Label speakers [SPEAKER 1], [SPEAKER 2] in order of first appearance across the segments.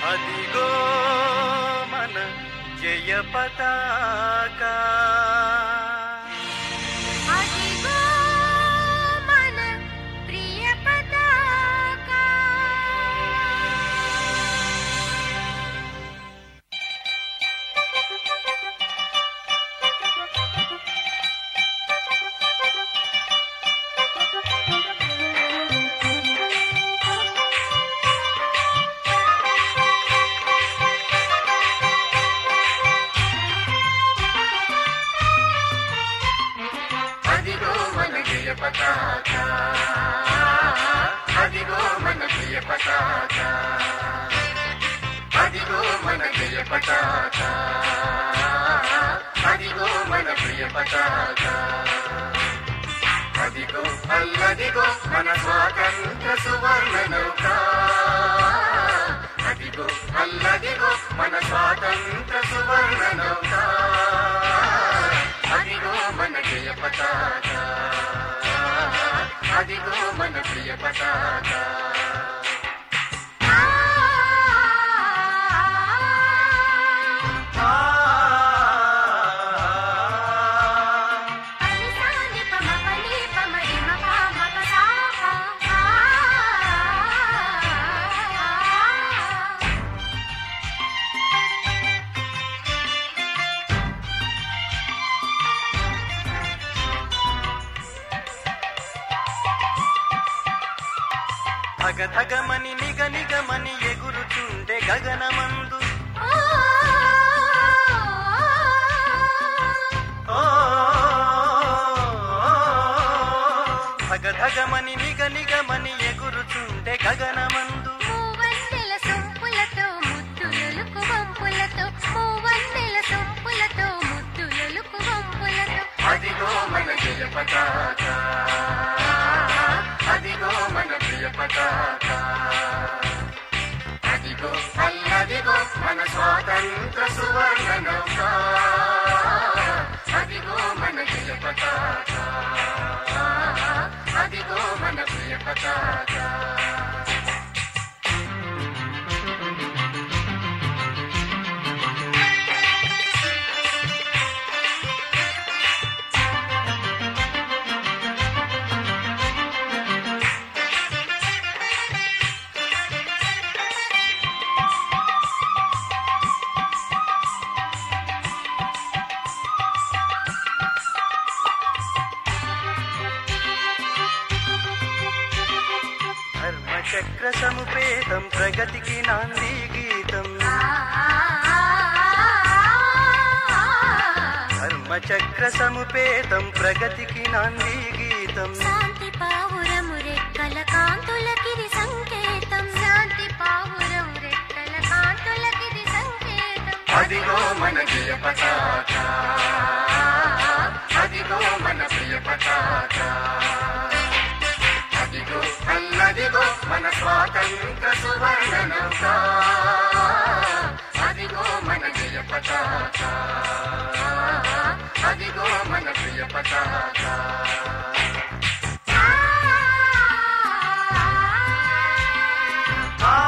[SPEAKER 1] అదిగో మన జయ పతాక
[SPEAKER 2] అదిగో మన ప్రియ పతాక
[SPEAKER 3] అదిగో మన జయ పతాక అదిగో మన ప్రియ పతాక అదిగో మన జయ పతాక అదిగో మన ప్రియ పతాక అదిగో అల్లదిగో మన స్వాతంత్ర సువర్ణ నౌక అదిగో అల్లదిగో మన స్వాతంత్ర సువర్ణ నౌక అదిగో మన జయ పతాక అదిగో మన ప్రియ పతాక
[SPEAKER 2] పనిసాని పమ పని పమరి మప మప సాప
[SPEAKER 1] ధగ ధగమని నిగ నిగమని ఎగురుచుండే గగనమందు ఓ ధగ ధగమని నిగ నిగమని ఎగురుచుండే గగనమందు
[SPEAKER 2] మూవన్నెల సొంపులతో ముద్దులొలుకు వంపులతో మూవన్నెల సొంపులతో ముద్దులొలుకు వంపులతో
[SPEAKER 3] అదిగో మన జయ పతాక అదిగో మన ప్రియ పతాక అదిగో అల్లదిగో మన స్వాతంత్ర సువర్ణ నౌక అదిగో మన జయ పతాక అదిగో మన ప్రియ పతాక
[SPEAKER 1] ధర్మచక్ర సముపేతం ప్రగతికి నాంది గీతం ధర్మచక్ర సముపేతం ప్రగతికి నాంది గీతం
[SPEAKER 2] శాంతి పావురము రెక్కల కాంతులకిది సంకేతం శాంతి పావురము రెక్కల కాంతులకిది సంకేతం
[SPEAKER 3] అదిగో మన జయ పతాక అదిగో మన ప్రియ పతాక అదిగో అల్లదిగో మన స్వాతంత్ర సువర్ణ నౌక అదిగో మన జయ పతాక అదిగో మన ప్రియ పతాక
[SPEAKER 1] ఆ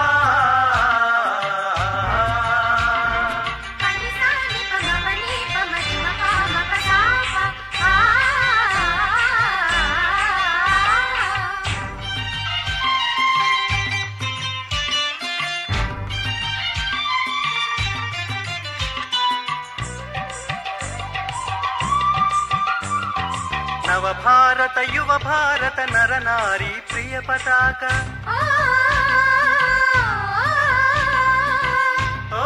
[SPEAKER 2] పనిసాని పమ పని పమరి మప మప సాప
[SPEAKER 1] నవ భారత యువ భారత నరనారి ప్రియ పతాక ఓ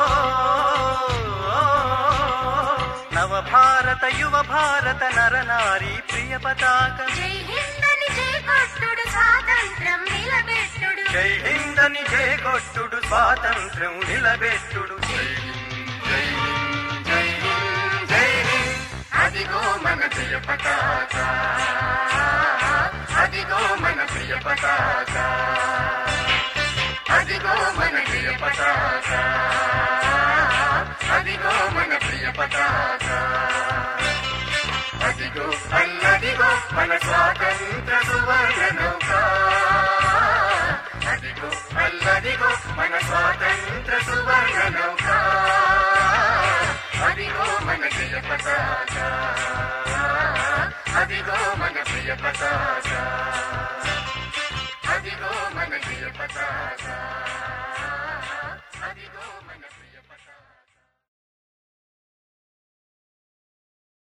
[SPEAKER 1] నవ భారత యువ భారత నరనారి ప్రియ పతాక
[SPEAKER 2] జై హిందని జై కొట్టుడు స్వాతంత్రం నిలబెట్టుడు
[SPEAKER 1] జై హిందని జై కొట్టుడు స్వాతంత్ర్యం నిలబెట్టుడు జై హింద్, జై హింద్, జై హింద్, జై హింద్.
[SPEAKER 3] అదిగో మన ప్రియ పతాక అదిగో మన ప్రియ పతాక అదిగో మన ప్రియ పతాక అదిగో మన ప్రియ పతాక అదిగో అల్లదిగో మన స్వాతంత్ర సువర్ణ నౌక అదిగో అల్లదిగో మన స్వాతంత్ర మన జయ పతాక అదిగో మన ప్రియ పతాక అదిగో మన జయ పతాక